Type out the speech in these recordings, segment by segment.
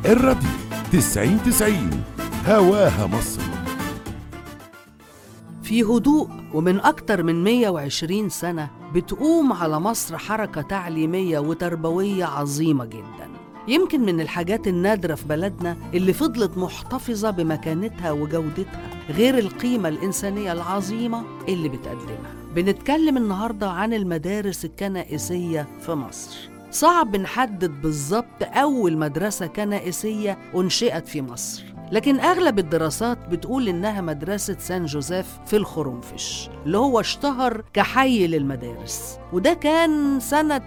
الراديو تسعين تسعين هواها مصر في هدوء ومن أكتر من 120 سنة بتقوم على مصر حركة تعليمية وتربوية عظيمة جدا يمكن من الحاجات النادرة في بلدنا اللي فضلت محتفظة بمكانتها وجودتها غير القيمة الإنسانية العظيمة اللي بتقدمها بنتكلم النهاردة عن المدارس الكنائسية في مصر صعب نحدد بالظبط أول مدرسة كنائسية أنشئت في مصر لكن أغلب الدراسات بتقول إنها مدرسة سان جوزيف في الخرنفش اللي هو اشتهر كحي للمدارس وده كان سنة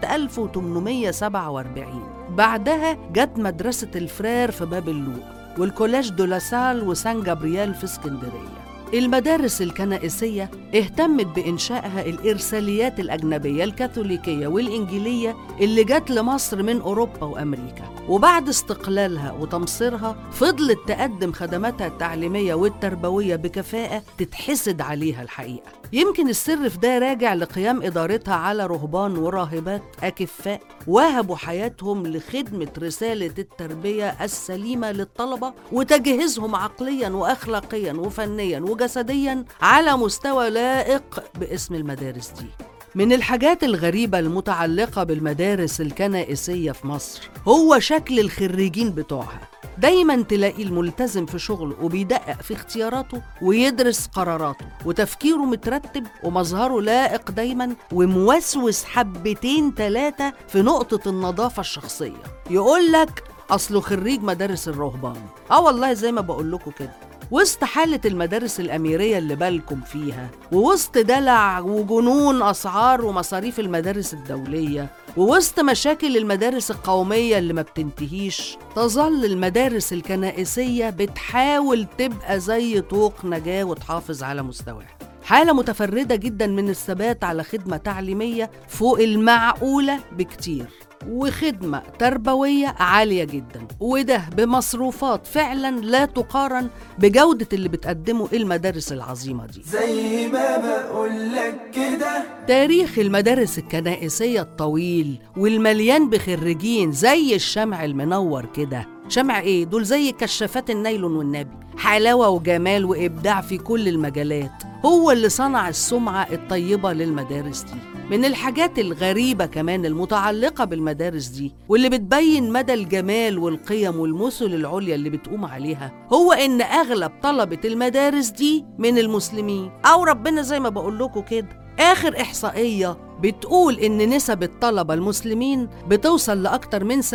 1847 بعدها جت مدرسة الفرير في باب اللوق والكولاج دو لاسال وسان جابرييل في اسكندرية المدارس الكنائسية اهتمت بإنشائها الإرساليات الأجنبية الكاثوليكية والإنجيلية اللي جت لمصر من أوروبا وأمريكا وبعد استقلالها وتمصيرها فضلت تقدم خدماتها التعليمية والتربوية بكفاءة تتحسد عليها الحقيقة يمكن السر في ده راجع لقيام إدارتها على رهبان وراهبات أكفاء وهبوا حياتهم لخدمة رسالة التربية السليمة للطلبة وتجهيزهم عقليا وأخلاقيا وفنيا وجسديا على مستوى لائق باسم المدارس دي من الحاجات الغريبة المتعلقة بالمدارس الكنائسية في مصر هو شكل الخريجين بتوعها دايما تلاقي الملتزم في شغله وبيدقق في اختياراته ويدرس قراراته وتفكيره مترتب ومظهره لائق دايما وموسوس حبتين ثلاثة في نقطة النظافة الشخصية يقول لك أصله خريج مدارس الرهبان آه والله زي ما بقول لكم كده وسط حالة المدارس الأميرية اللي بالكم فيها ووسط دلع وجنون أسعار ومصاريف المدارس الدولية ووسط مشاكل المدارس القومية اللي ما بتنتهيش تظل المدارس الكنائسية بتحاول تبقى زي طوق نجاة وتحافظ على مستواها حالة متفردة جدا من الثبات على خدمة تعليمية فوق المعقولة بكتير وخدمة تربوية عالية جدا وده بمصروفات فعلا لا تقارن بجودة اللي بتقدمه المدارس العظيمة دي زي ما بقولك كده تاريخ المدارس الكنائسية الطويل والمليان بخريجين زي الشمع المنور كده شمع ايه دول زي كشافات النايلون والنبي حلاوة وجمال وإبداع في كل المجالات هو اللي صنع السمعة الطيبة للمدارس دي من الحاجات الغريبة كمان المتعلقة بالمدارس دي واللي بتبين مدى الجمال والقيم والمثل العليا اللي بتقوم عليها هو إن أغلب طلبة المدارس دي من المسلمين أو ربنا زي ما بقول لكم كده آخر إحصائية بتقول إن نسب الطلبة المسلمين بتوصل لأكتر من 70%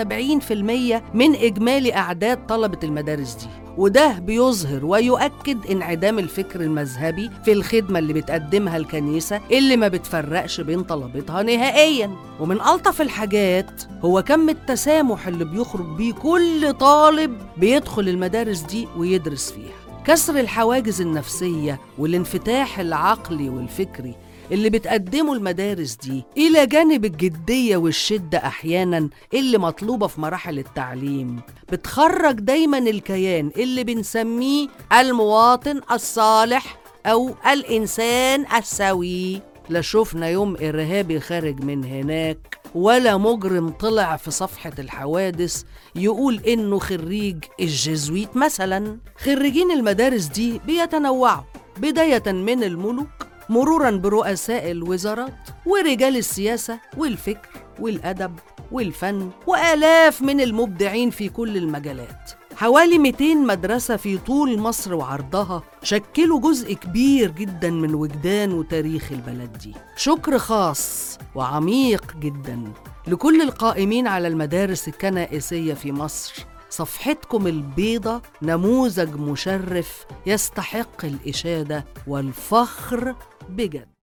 من إجمالي أعداد طلبة المدارس دي وده بيظهر ويؤكد انعدام الفكر المذهبي في الخدمة اللي بتقدمها الكنيسة اللي ما بتفرقش بين طلبتها نهائيا ومن ألطف الحاجات هو كم التسامح اللي بيخرج بيه كل طالب بيدخل المدارس دي ويدرس فيها كسر الحواجز النفسية والانفتاح العقلي والفكري اللي بتقدمه المدارس دي إلى جانب الجدية والشدة أحيانا اللي مطلوبة في مراحل التعليم بتخرج دايما الكيان اللي بنسميه المواطن الصالح أو الإنسان السوي لا شفنا يوم إرهابي خارج من هناك ولا مجرم طلع في صفحة الحوادث يقول إنه خريج الجزويت مثلا خريجين المدارس دي بيتنوعوا بداية من الملوك مرورا برؤساء الوزارات ورجال السياسة والفكر والأدب والفن وآلاف من المبدعين في كل المجالات حوالي 200 مدرسة في طول مصر وعرضها شكلوا جزء كبير جدا من وجدان وتاريخ البلد دي شكر خاص وعميق جدا لكل القائمين على المدارس الكنائسية في مصر صفحتكم البيضة نموذج مشرف يستحق الإشادة والفخر بجد